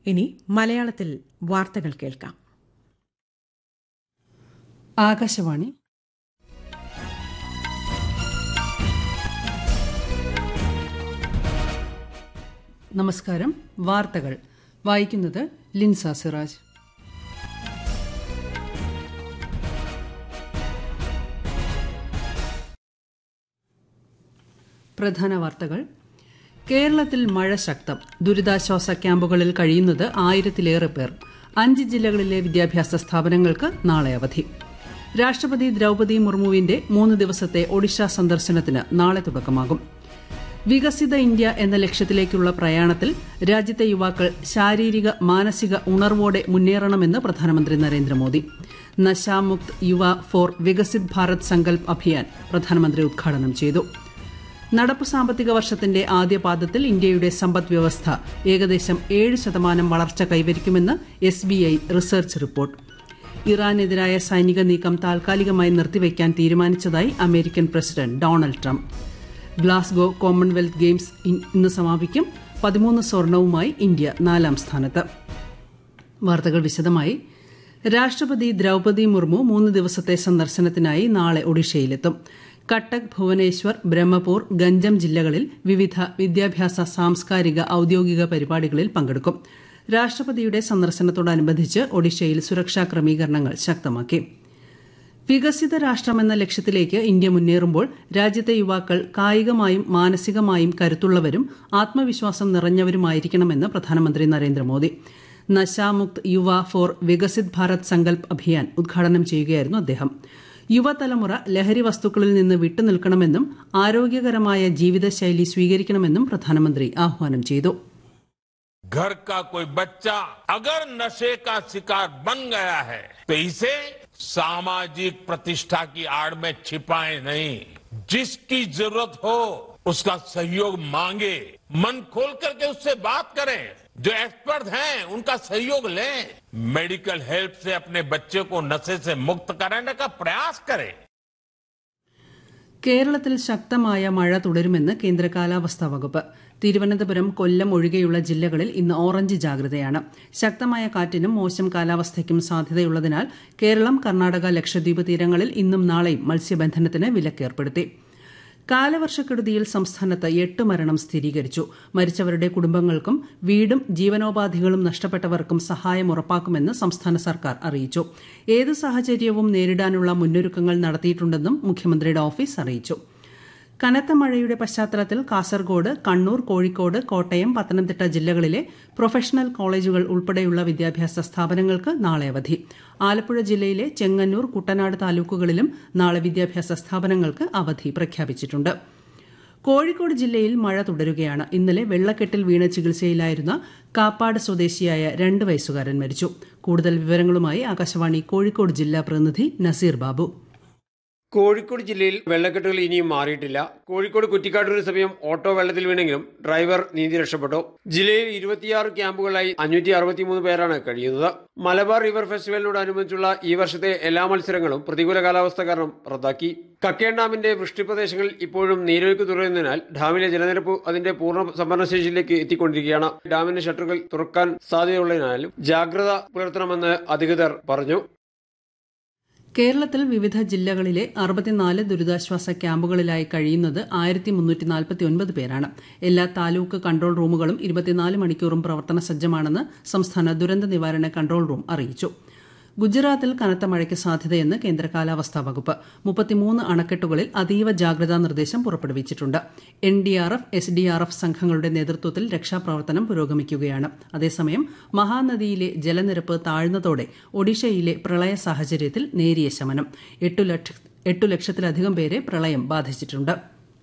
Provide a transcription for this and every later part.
ഇനി മലയാളത്തിൽ വാർത്തകൾ കേൾക്കാം ആകാശവാണി നമസ്കാരം വാർത്തകൾ വായിക്കുന്നത് ലിൻസ സിറാജ് പ്രധാന വാർത്തകൾ കേരളത്തിൽ മഴ ശക്തം ദുരിതാശ്വാസ ക്യാമ്പുകളിൽ കഴിയുന്നത് ആയിരത്തിലേറെ പേർ അഞ്ച് ജില്ലകളിലെ വിദ്യാഭ്യാസ സ്ഥാപനങ്ങൾക്ക് നാളെ അവധി രാഷ്ട്രപതി ദ്രൌപദി മുർമുവിന്റെ മൂന്ന് ദിവസത്തെ ഒഡീഷ സന്ദർശനത്തിന് നാളെ തുടക്കമാകും വികസിത ഇന്ത്യ എന്ന ലക്ഷ്യത്തിലേക്കുള്ള പ്രയാണത്തിൽ രാജ്യത്തെ യുവാക്കൾ ശാരീരിക മാനസിക ഉണർവോടെ മുന്നേറണമെന്ന് പ്രധാനമന്ത്രി നരേന്ദ്രമോദി നശാമുക്ത് യുവ ഫോർ വികസിത് ഭാരത് സങ്കൽപ് അഭിയാൻ പ്രധാനമന്ത്രി ഉദ്ഘാടനം ചെയ്തു നടപ്പു സാമ്പത്തിക വർഷത്തിന്റെ ആദ്യ പാദത്തിൽ ഇന്ത്യയുടെ സമ്പദ് വ്യവസ്ഥ ഏകദേശം ഏഴ് ശതമാനം വളർച്ച കൈവരിക്കുമെന്ന് S B I research report ഇറാനെതിരായ സൈനിക നീക്കം താൽക്കാലികമായി നിർത്തിവെക്കാൻ തീരുമാനിച്ചതായി American president Donald Trump Glasgow Commonwealth Games ഇന്ന് സമാപിക്കും പതിമൂന്ന് സ്വർണവുമായി ഇന്ത്യ നാലാം സ്ഥാനത്ത് വാർത്തകൾ വിശദമായി രാഷ്ട്രപതി ദ്രൌപദി മുർമു മൂന്ന് ദിവസത്തെ സന്ദർശനത്തിനായി നാളെ ഒഡീഷയിലെത്തും കട്ടക് ഭുവനേശ്വർ ബ്രഹ്മപൂർ ഗഞ്ചം ജില്ലകളിൽ വിവിധ വിദ്യാഭ്യാസ സാംസ്കാരിക ഔദ്യോഗിക പരിപാടികളിൽ പങ്കെടുക്കും രാഷ്ട്രപതിയുടെ സന്ദർശനത്തോടനുബന്ധിച്ച് ഒഡീഷയിൽ സുരക്ഷാ ക്രമീകരണങ്ങൾ ശക്തമാക്കി വികസിത രാഷ്ട്രമെന്ന ലക്ഷ്യത്തിലേക്ക് ഇന്ത്യ മുന്നേറുമ്പോൾ രാജ്യത്തെ യുവാക്കൾ കായികമായും മാനസികമായും കരുത്തുള്ളവരും ആത്മവിശ്വാസം നിറഞ്ഞവരുമായിരിക്കണമെന്ന് പ്രധാനമന്ത്രി നരേന്ദ്രമോദി നശാമുക്ത് യുവ ഫോർ വികസിത് ഭാരത് സങ്കൽപ് അഭിയാൻ ഉദ്ഘാടനം ചെയ്യുകയായിരുന്നു അദ്ദേഹം യുവതലമുറ ലഹരി വസ്തുക്കളിൽ നിന്ന് വിട്ടുനിൽക്കണമെന്നും ആരോഗ്യകരമായ ജീവിതശൈലി സ്വീകരിക്കണമെന്നും പ്രധാനമന്ത്രി ആഹ്വാനം ചെയ്തു घर का कोई बच्चा अगर नशे का शिकार बन गया है तो इसे सामाजिक प्रतिष्ठा की आड़ में छिपाए नहीं जिसकी जरूरत हो उसका सहयोग मांगे मन खोल करके उससे बात करें जो एक्सपर्ट हैं उनका सहयोग लें मेडिकल हेल्प से अपने बच्चे को नशे से मुक्त कराने का प्रयास करें കേരളത്തിൽ ശക്തമായ മഴ തുടരുമെന്ന് കേന്ദ്ര കാലാവസ്ഥാ വകുപ്പ് തിരുവനന്തപുരം കൊല്ലം ഒഴികെയുള്ള ജില്ലകളിൽ ഇന്ന് ഓറഞ്ച് ജാഗ്രതയാണ് ശക്തമായ കാറ്റിനും മോശം കാലാവസ്ഥയ്ക്കും സാധ്യതയുള്ളതിനാൽ കേരളം കർണാടക ലക്ഷദ്വീപ് തീരങ്ങളിൽ ഇന്നും നാളെയും മത്സ്യബന്ധനത്തിന് വിലക്കേർപ്പെടുത്തി കാലവർഷക്കെടുതിയിൽ സംസ്ഥാനത്ത് എട്ട് മരണം സ്ഥിരീകരിച്ചു മരിച്ചവരുടെ കുടുംബങ്ങൾക്കും വീടും ജീവനോപാധികളും നഷ്ടപ്പെട്ടവർക്കും സഹായം ഉറപ്പാക്കുമെന്ന് സംസ്ഥാന സർക്കാർ അറിയിച്ചു ഏത് സാഹചര്യവും നേരിടാനുള്ള മുന്നൊരുക്കങ്ങൾ നടത്തിയിട്ടുണ്ടെന്നും മുഖ്യമന്ത്രിയുടെ ഓഫീസ് അറിയിച്ചു കനത്ത മഴയുടെ പശ്ചാത്തലത്തിൽ കാസർഗോഡ് കണ്ണൂർ കോഴിക്കോട് കോട്ടയം പത്തനംതിട്ട ജില്ലകളിലെ പ്രൊഫഷണൽ കോളേജുകൾ ഉൾപ്പെടെയുള്ള വിദ്യാഭ്യാസ സ്ഥാപനങ്ങൾക്ക് നാളെ അവധി ആലപ്പുഴ ജില്ലയിലെ ചെങ്ങന്നൂർ കുട്ടനാട് താലൂക്കുകളിലും നാളെ വിദ്യാഭ്യാസ സ്ഥാപനങ്ങൾക്ക് അവധി പ്രഖ്യാപിച്ചിട്ടുണ്ട് കോഴിക്കോട് ജില്ലയിൽ മഴ തുടരുകയാണ് ഇന്നലെ വെള്ളക്കെട്ടിൽ വീണ ചികിത്സയിലായിരുന്ന കാപ്പാട് സ്വദേശിയായ രണ്ട് വയസ്സുകാരൻ മരിച്ചു കൂടുതൽ വിവരങ്ങളുമായി ആകാശവാണി കോഴിക്കോട് ജില്ലാ പ്രതിനിധി നസീർ ബാബു കോഴിക്കോട് ജില്ലയിൽ വെള്ളക്കെട്ടുകൾ ഇനിയും മാറിയിട്ടില്ല കോഴിക്കോട് കുറ്റിക്കാട്ടൂരിന് സമയം ഓട്ടോ വെള്ളത്തിൽ വീണെങ്കിലും ഡ്രൈവർ നീന്തി രക്ഷപ്പെട്ടു ജില്ലയിൽ ഇരുപത്തിയാറ് ക്യാമ്പുകളായി അഞ്ഞൂറ്റി അറുപത്തിമൂന്ന് പേരാണ് കഴിയുന്നത് മലബാർ റിവർ ഫെസ്റ്റിവലിനോടനുബന്ധിച്ചുള്ള ഈ വർഷത്തെ എല്ലാ മത്സരങ്ങളും പ്രതികൂല കാലാവസ്ഥ കാരണം റദ്ദാക്കി കക്കേൺ ഡാമിന്റെ വൃഷ്ടിപ്രദേശങ്ങളിൽ ഇപ്പോഴും നീരൊഴുക്ക് തുടരുന്നതിനാൽ ഡാമിലെ ജലനിരപ്പ് അതിന്റെ പൂർണ്ണ സംഭരണശേഷിയിലേക്ക് എത്തിക്കൊണ്ടിരിക്കുകയാണ് ഡാമിന്റെ ഷട്ടറുകൾ തുറക്കാൻ സാധ്യതയുള്ളതിനാലും ജാഗ്രത പുലർത്തണമെന്ന് അധികൃതർ പറഞ്ഞു കേരളത്തിൽ വിവിധ ജില്ലകളിലെ അറുപത്തിനാല് ദുരിതാശ്വാസ ക്യാമ്പുകളിലായി കഴിയുന്നത് ആയിരത്തി മുന്നൂറ്റി നാൽപ്പത്തി ഒൻപത് പേരാണ് എല്ലാ താലൂക്ക് കൺട്രോൾ റൂമുകളും ഇരുപത്തിനാല് മണിക്കൂറും പ്രവർത്തന സജ്ജമാണെന്ന് സംസ്ഥാന ദുരന്ത നിവാരണ കൺട്രോൾ റൂം അറിയിച്ചു ഗുജറാത്തിൽ കനത്ത മഴയ്ക്ക് സാധ്യതയെന്ന് കേന്ദ്ര കാലാവസ്ഥാ വകുപ്പ് മുപ്പത്തിമൂന്ന് അണക്കെട്ടുകളിൽ അതീവ ജാഗ്രതാ നിർദ്ദേശം പുറപ്പെടുവിച്ചിട്ടുണ്ട് N D R F S D R F സംഘങ്ങളുടെ നേതൃത്വത്തിൽ രക്ഷാപ്രവർത്തനം പുരോഗമിക്കുകയാണ് അതേസമയം മഹാനദിയിലെ ജലനിരപ്പ് താഴ്ന്നതോടെ ഒഡീഷയിലെ പ്രളയ സാഹചര്യത്തിൽ നേരിയ ശമനം എട്ടു ലക്ഷത്തിലധികം പേരെ പ്രളയം ബാധിച്ചിട്ടുണ്ട്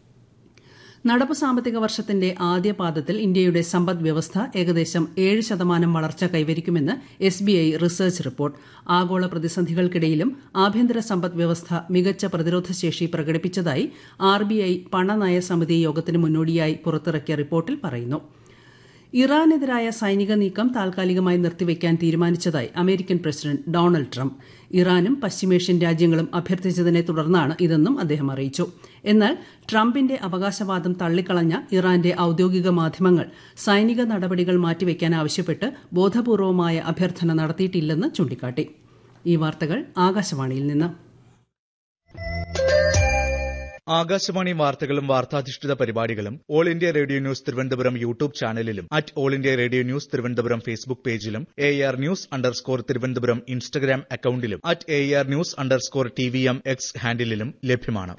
നടപ്പു സാമ്പത്തിക വർഷത്തിന്റെ ആദ്യ പാദത്തിൽ ഇന്ത്യയുടെ സമ്പദ് വ്യവസ്ഥ ഏകദേശം ഏഴ് ശതമാനം വളർച്ച കൈവരിക്കുമെന്ന് S B I research report ആഗോള പ്രതിസന്ധികൾക്കിടയിലും ആഭ്യന്തര സമ്പദ് വ്യവസ്ഥ മികച്ച പ്രതിരോധശേഷി പ്രകടിപ്പിച്ചതായി ആർ ബി ഐ പണനയ സമിതി യോഗത്തിന് മുന്നോടിയായി പുറത്തിറക്കിയ റിപ്പോർട്ടിൽ പറയുന്നു ഇറാനെതിരായ സൈനിക നീക്കം താൽക്കാലികമായി നിർത്തിവെക്കാൻ തീരുമാനിച്ചതായി അമേരിക്കൻ പ്രസിഡന്റ് ഡൊണാൾഡ് ട്രംപ് ഇറാനും പശ്ചിമേഷ്യൻ രാജ്യങ്ങളും അഭ്യർത്ഥിച്ചതിനെ തുടർന്നാണ് ഇതെന്നും അദ്ദേഹം അറിയിച്ചു എന്നാൽ ട്രംപിന്റെ അവകാശവാദം തള്ളിക്കളഞ്ഞ ഇറാന്റെ ഔദ്യോഗിക മാധ്യമങ്ങൾ സൈനിക നടപടികൾ മാറ്റിവെക്കാൻ ആവശ്യപ്പെട്ട് ബോധപൂർവമായ അഭ്യർത്ഥന നടത്തിയിട്ടില്ലെന്ന് ചൂണ്ടിക്കാട്ടി ഈ വാർത്തകൾ ആകാശവാണിയിൽ നിന്ന് ആകാശവാണി വാർത്തകളും വാർത്താധിഷ്ഠിത പരിപാടികളും All India Radio News Thiruvananthapuram YouTube ചാനലിലും at All India Radio News Thiruvananthapuram Facebook പേജിലും A R news underscore Thiruvananthapuram Instagram അക്കൌണ്ടിലും at A R news underscore T V M X ഹാൻഡിലും ലഭ്യമാണ്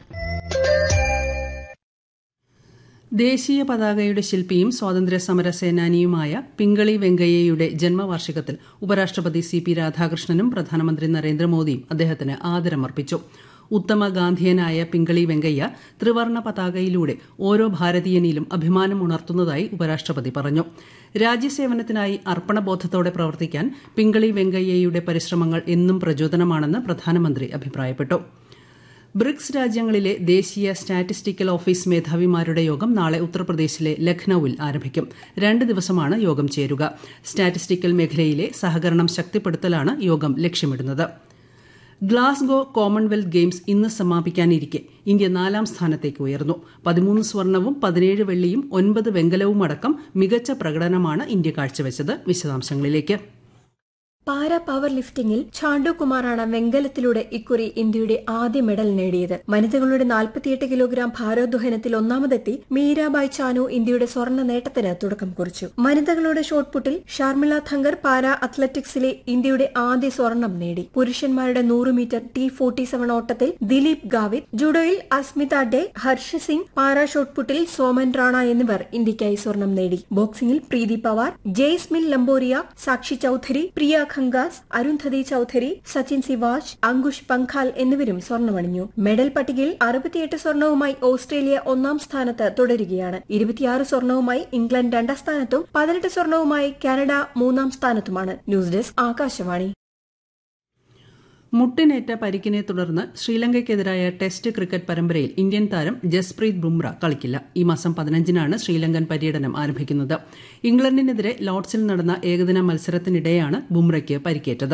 ദേശീയ പതാകയുടെ ശില്പിയും സ്വാതന്ത്ര്യ സമര സേനാനിയുമായ പിങ്കളി വെങ്കയ്യയുടെ ജന്മവാർഷികത്തിൽ ഉപരാഷ്ട്രപതി സി പി രാധാകൃഷ്ണനും പ്രധാനമന്ത്രി നരേന്ദ്രമോദിയും അദ്ദേഹത്തിന് ആദരമർപ്പിച്ചു ഉത്തമ ഗാന്ധിയനായ പിങ്കളി വെങ്കയ്യ ത്രിവർണ പതാകയിലൂടെ ഓരോ ഭാരതീയനിലും അഭിമാനം ഉണർത്തുന്നതായി ഉപരാഷ്ട്രപതി പറഞ്ഞു രാജ്യസേവനത്തിനായി അർപ്പണബോധത്തോടെ പ്രവർത്തിക്കാൻ പിങ്കളി വെങ്കയ്യയുടെ പരിശ്രമങ്ങൾ എന്നും പ്രചോദനമാണെന്ന് പ്രധാനമന്ത്രി അഭിപ്രായപ്പെട്ടു ബ്രിക്സ് രാജ്യങ്ങളിലെ ദേശീയ സ്റ്റാറ്റിസ്റ്റിക്കൽ ഓഫീസ് മേധാവിമാരുടെ യോഗം നാളെ ഉത്തർപ്രദേശിലെ ലഖ്നൌവിൽ ആരംഭിക്കും രണ്ട് ദിവസമാണ് യോഗം ചേരുക സ്റ്റാറ്റിസ്റ്റിക്കൽ മേഖലയിലെ സഹകരണം ശക്തിപ്പെടുത്തലാണ് യോഗം ലക്ഷ്യമിടുന്നത് ഗ്ലാസ്ഗോ കോമൺവെൽത്ത് ഗെയിംസ് ഇന്ന് സമാപിക്കാനിരിക്കെ ഇന്ത്യ നാലാം സ്ഥാനത്തേക്ക് ഉയർന്നു പതിമൂന്ന് സ്വർണവും പതിനേഴ് വെള്ളിയും ഒൻപത് വെങ്കലവും അടക്കം മികച്ച പ്രകടനമാണ് ഇന്ത്യ കാഴ്ചവെച്ചത് വിശദാംശങ്ങളിലേക്ക് പാര പവർ ലിഫ്റ്റിംഗിൽ ഛാണ്ടു കുമാറാണ് വെങ്കലത്തിലൂടെ ഇക്കുറി ഇന്ത്യയുടെ ആദ്യ മെഡൽ നേടിയത് വനിതകളുടെ നാൽപ്പത്തിയെട്ട് കിലോഗ്രാം ഭാരോദ്വഹനത്തിൽ ഒന്നാമതെത്തി മീരാബായ് ചാനു ഇന്ത്യയുടെ സ്വർണ്ണ നേട്ടത്തിന് തുടക്കം കുറിച്ചു വനിതകളുടെ ഷോട്ട്പുട്ടിൽ ഷർമിള ഥങ്കർ പാര അത്ലറ്റിക്സിലെ ഇന്ത്യയുടെ ആദ്യ സ്വർണം നേടി പുരുഷന്മാരുടെ നൂറ് മീറ്റർ ടി ഫോർട്ടി സെവൻ ഓട്ടത്തിൽ ദിലീപ് ഗാവിത് ജുഡോയിൽ അസ്മിത ഡെ ഹർഷ സിംഗ് പാര ഷോട്ട്പുട്ടിൽ സോമൻ റാണ എന്നിവർ ഇന്ത്യയ്ക്കായി സ്വർണം നേടി ബോക്സിംഗിൽ പ്രീതി പവാർ ജെയ്സ്മിൻ ലംബോറിയ സാക്ഷി ചൌധരി പ്രിയ ഖങ്കാസ് അരുന്ധതി ചൌധരി സച്ചിൻ സിവാജ് അങ്കുഷ് പങ്ഖാൽ എന്നിവരും സ്വർണ്ണമണിഞ്ഞു മെഡൽ പട്ടികയിൽ അറുപത്തിയെട്ട് സ്വർണവുമായി ഓസ്ട്രേലിയ ഒന്നാം സ്ഥാനത്ത് തുടരുകയാണ് ഇരുപത്തിയാറ് സ്വർണവുമായി ഇംഗ്ലണ്ട് രണ്ടാം സ്ഥാനത്തും പതിനെട്ട് സ്വർണവുമായി കാനഡ മൂന്നാം സ്ഥാനത്തുമാണ് ന്യൂസ് ഡെസ്ക് ആകാശവാണി മുട്ടിനേറ്റ പരിക്കിനെ തുടർന്ന് ശ്രീലങ്കയ്ക്കെതിരായ ടെസ്റ്റ് ക്രിക്കറ്റ് പരമ്പരയിൽ ഇന്ത്യൻ താരം ജസ്പ്രീത് ബുംറ കളിക്കില്ല ഈ മാസം പതിനഞ്ചിനാണ് ശ്രീലങ്കൻ പര്യടനം ആരംഭിക്കുന്നത് ഇംഗ്ലണ്ടിനെതിരെ ലോർഡ്സിൽ നടന്ന ഏകദിന മത്സരത്തിനിടെയാണ് ബുംറയ്ക്ക് പരിക്കേറ്റത്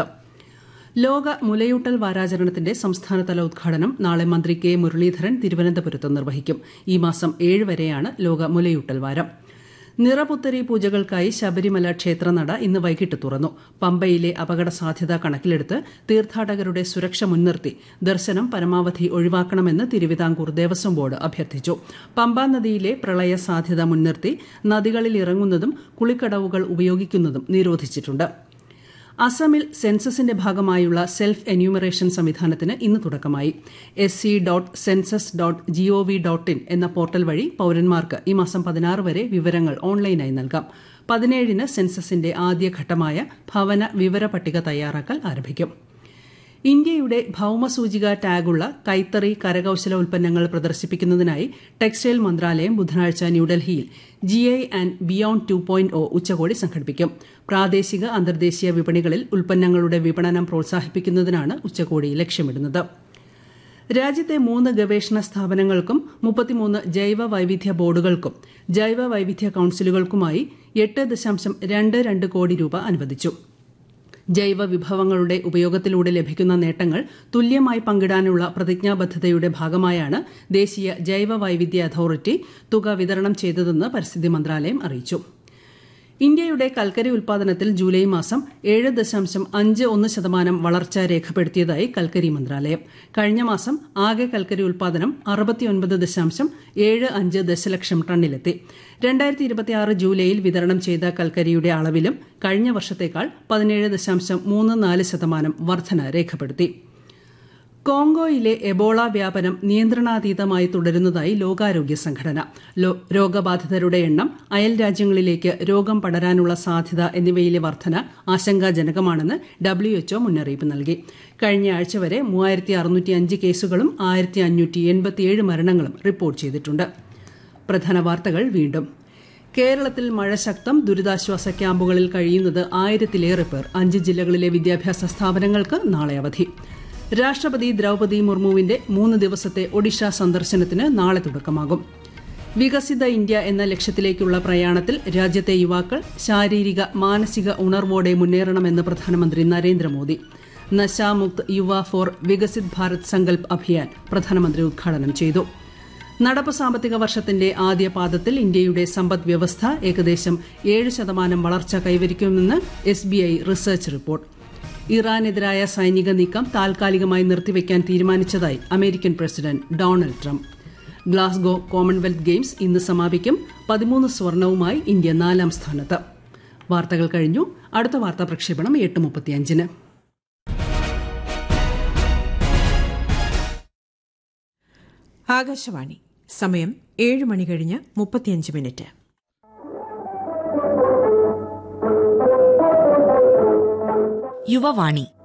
ലോക മുലയൂട്ടൽ വാരാചരണത്തിന്റെ സംസ്ഥാനതല ഉദ്ഘാടനം നാളെ മന്ത്രി കെ മുരളീധരൻ തിരുവനന്തപുരത്ത് നിർവഹിക്കും ഈ മാസം ഏഴ് വരെയാണ് ലോക മുലയൂട്ടൽ വാരം നിറപുത്തരി പൂജകൾക്കായി ശബരിമല ക്ഷേത്രനട ഇന്ന് വൈകിട്ട് തുറന്നു പമ്പയിലെ അപകട സാധ്യത കണക്കിലെടുത്ത് തീർത്ഥാടകരുടെ സുരക്ഷ മുൻനിർത്തി ദർശനം പരമാവധി ഒഴിവാക്കണമെന്ന് തിരുവിതാംകൂർ ദേവസ്വം ബോർഡ് അഭ്യർത്ഥിച്ചു പമ്പാ നദിയിലെ പ്രളയ സാധ്യത മുൻനിർത്തി നദികളിൽ ഇറങ്ങുന്നതും കുളിക്കടവുകൾ ഉപയോഗിക്കുന്നതും നിരോധിച്ചിട്ടുണ്ട് അസമിൽ സെൻസസിന്റെ ഭാഗമായുള്ള സെൽഫ് എന്യൂമറേഷൻ സംവിധാനത്തിന് ഇന്ന് തുടക്കമായി S C dot census dot GOV dot in എന്ന പോർട്ടൽ വഴി പൌരന്മാർക്ക് ഈ മാസം പതിനാറ് വരെ വിവരങ്ങൾ ഓൺലൈനായി നൽകാം പതിനേഴിന് സെൻസസിന്റെ ആദ്യഘട്ടമായ ഭവന വിവര പട്ടിക തയ്യാറാക്കൽ ആരംഭിക്കും ഇന്ത്യയുടെ ഭൌമസൂചിക ടാഗുള്ള കൈത്തറി കരകൌശല ഉൽപ്പന്നങ്ങൾ പ്രദർശിപ്പിക്കുന്നതിനായി ടെക്സ്റ്റൈൽ മന്ത്രാലയം ബുധനാഴ്ച ന്യൂഡൽഹിയിൽ G I and beyond two point O ഉച്ചകോടി സംഘടിപ്പിക്കും പ്രാദേശിക അന്തർദേശീയ വിപണികളിൽ ഉൽപ്പന്നങ്ങളുടെ വിപണനം പ്രോത്സാഹിപ്പിക്കുന്നതിനാണ് ഉച്ചകോടി ലക്ഷ്യമിടുന്നത് രാജ്യത്തെ മൂന്ന് ഗവേഷണ സ്ഥാപനങ്ങൾക്കും മുപ്പത്തിമൂന്ന് ജൈവ വൈവിധ്യ ബോർഡുകൾക്കും ജൈവ വൈവിധ്യ കൌൺസിലുകൾക്കുമായി എട്ട് ദശാംശം രണ്ട് രണ്ട് കോടി രൂപ അനുവദിച്ചു ജൈവ വിഭവങ്ങളുടെ ഉപയോഗത്തിലൂടെ ലഭിക്കുന്ന നേട്ടങ്ങൾ തുല്യമായി പങ്കിടാനുള്ള പ്രതിജ്ഞാബദ്ധതയുടെ ഭാഗമായാണ് ദേശീയ ജൈവ വൈവിധ്യ അതോറിറ്റി തുക വിതരണം ചെയ്തതെന്ന് പരിസ്ഥിതി മന്ത്രാലയം അറിയിച്ചു ഇന്ത്യയുടെ കൽക്കരി ഉൽപാദനത്തിൽ ജൂലൈ മാസം ഏഴ് ദശാംശം അഞ്ച് ഒന്ന് ശതമാനം വളർച്ച രേഖപ്പെടുത്തിയതായി കൽക്കരി മന്ത്രാലയം കഴിഞ്ഞ മാസം ആകെ കൽക്കരി ഉൽപാദനം അറുപത്തിയൊൻപത് ദശാംശം ഏഴ് അഞ്ച് ദശലക്ഷം ടണ്ണിലെത്തി രണ്ടായിരത്തി ഇരുപത്തിയാറ് ജൂലൈയിൽ വിതരണം ചെയ്ത കൽക്കരിയുടെ അളവിലും കഴിഞ്ഞ വർഷത്തേക്കാൾ പതിനേഴ് ദശാംശം മൂന്ന് നാല് ശതമാനം വർധന രേഖപ്പെടുത്തി കോങ്കോയിലെ എബോള വ്യാപനം നിയന്ത്രണാതീതമായി തുടരുന്നതായി ലോകാരോഗ്യ സംഘടന രോഗബാധിതരുടെ എണ്ണം അയൽ രാജ്യങ്ങളിലേക്ക് രോഗം പടരാനുള്ള സാധ്യത എന്നിവയിലെ വർധന ആശങ്കാജനകമാണെന്ന് ഡബ്ല്യുഎച്ച്ഒ മുന്നറിയിപ്പ് നൽകി കഴിഞ്ഞ ആഴ്ച വരെ മൂവായിരത്തി അറുന്നൂറ്റി അഞ്ച് കേസുകളും ആയിരത്തി അഞ്ഞൂറ്റി എൺപത്തിയേഴ് മരണങ്ങളും റിപ്പോർട്ട് ചെയ്തിട്ടുണ്ട് പ്രധാന വാർത്തകൾ വീണ്ടും കേരളത്തിൽ മഴ ശക്തം ദുരിതാശ്വാസ ക്യാമ്പുകളിൽ കഴിയുന്നത് ആയിരത്തിലേറെ പേർ അഞ്ച് ജില്ലകളിലെ വിദ്യാഭ്യാസ സ്ഥാപനങ്ങൾക്ക് നാളെ അവധി രാഷ്ട്രപതി ദ്രൌപതി മുർമുവിന്റെ മൂന്ന് ദിവസത്തെ ഒഡീഷ സന്ദർശനത്തിന് നാളെ തുടക്കമാകും വികസിത ഇന്ത്യ എന്ന ലക്ഷ്യത്തിലേക്കുള്ള പ്രയാണത്തിൽ രാജ്യത്തെ യുവാക്കൾ ശാരീരിക മാനസിക ഉണർവോടെ മുന്നേറണമെന്ന് പ്രധാനമന്ത്രി നരേന്ദ്രമോദി നശാമുക്ത് യുവ ഫോർ വികസിത് ഭാരത് സങ്കൽപ് അഭിയാൻ പ്രധാനമന്ത്രി ഉദ്ഘാടനം ചെയ്തു നടപ്പ് സാമ്പത്തിക വർഷത്തിന്റെ ആദ്യ പാദത്തിൽ ഇന്ത്യയുടെ സമ്പദ് വ്യവസ്ഥ ഏകദേശം ഏഴ് ശതമാനം വളർച്ച കൈവരിക്കുമെന്ന് S B I research report ഇറാനെതിരായ സൈനിക നീക്കം താൽക്കാലികമായി നിർത്തിവെക്കാൻ തീരുമാനിച്ചതായി American president Donald Trump Glasgow Commonwealth Games ഇന്ന് സമാപിക്കും പതിമൂന്ന് സ്വർണവുമായി ഇന്ത്യ നാലാം സ്ഥാനത്ത് വാർത്തകൾ കഴിഞ്ഞു അടുത്ത വാർത്താ പ്രക്ഷേപണം എട്ട് മുപ്പത്തിയഞ്ചിന് ആകാശവാണി സമയം ഏഴ് മണി കഴിഞ്ഞ് മുപ്പത്തിയഞ്ച് മിനിറ്റ് യുവവാണി